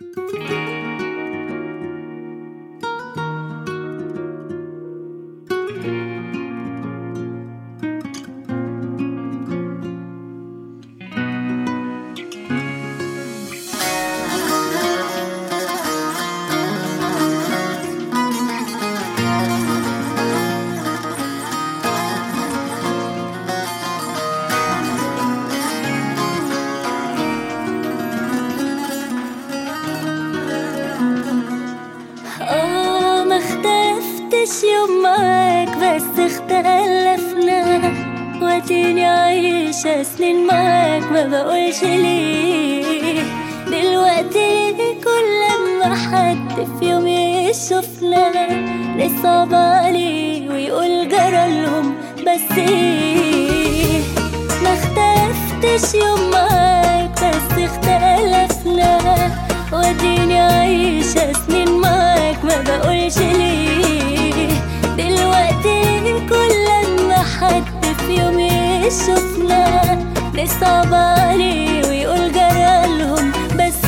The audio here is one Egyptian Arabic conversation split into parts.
اه ما اختلفتش يوم معاك بس اختلفنا واديني عايشة سنين معاك ما بقولش ليه دلوقتي كل ما حد في يوم يشوفنا نصعب عليه ويقول جرالهم بس ايه ما اختلفتش يوم معاك بس اختلفنا واديني عايشة سنين معاك ما بقولش ليه دلوقتي كل ما حد في يوم يشوفنا نصعب عليه ويقول جرالهم بس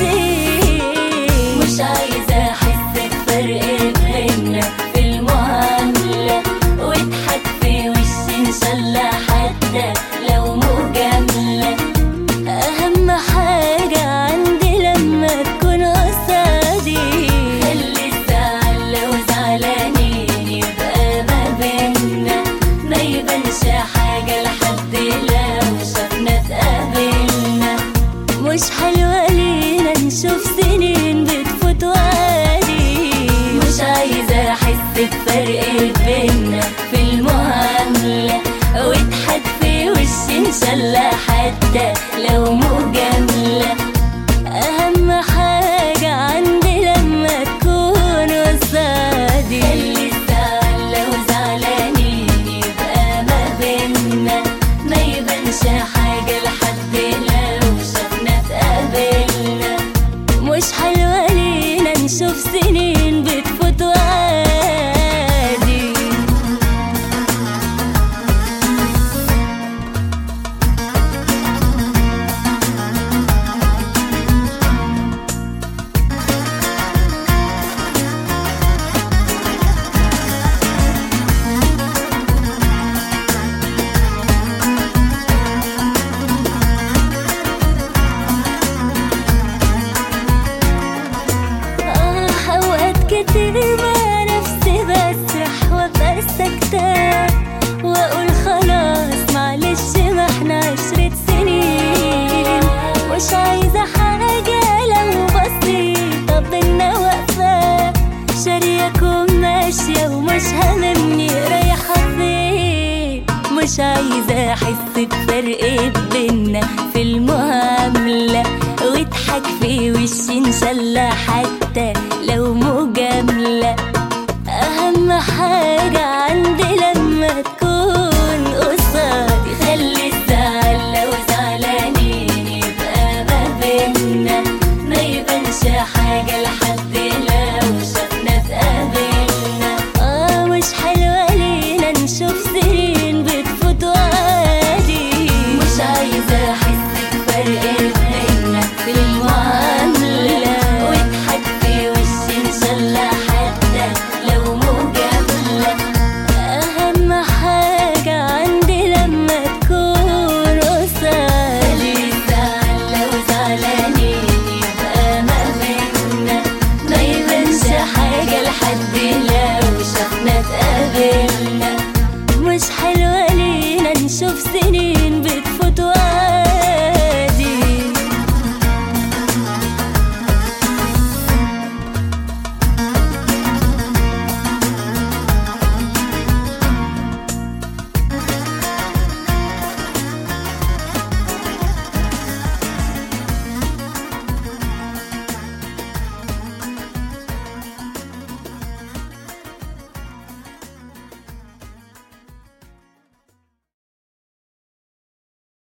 ايه مش عايزة احس بفرق بينا في المعاملة واضحك في وشي ان شاء الله حتى لو مجاملة أهم حاجة عندي لما تكون قصادي خلي الزعل لو زعلانين يبقى ما بينا ما يبانش حاجة لحد لو شافنا اتقابلنا مش حلوة لينا نشوف سنين بتفوت وعادي مش عايزة أحس بفرق بينا في المعاملة واضحك في وشي إن شاء الله حتى لو مجاملة أهم حاجة عندي لما تكون قصادي خلي الزعل لو زعلانين يبقى ما بينا ما يبانش حاجة لحد لو شافنا اتقابلنا مش حلوة لينا نشوف سنين بتفوت وعادي آه أوقات كتير مع نفسي بسرح وأبقى ساكتة وأقول خلاص معلش ما احنا عشرة سنين مش عايزة حاجة لو بسيطة بينا واقفة شارياكم ماشية ومش هاممني رايحة فين مش عايزة أحس بفرق بينا في المعاملة واضحك في وشي إن شاء الله حتى لو مجاملة أهم حاجة عندي لما تكون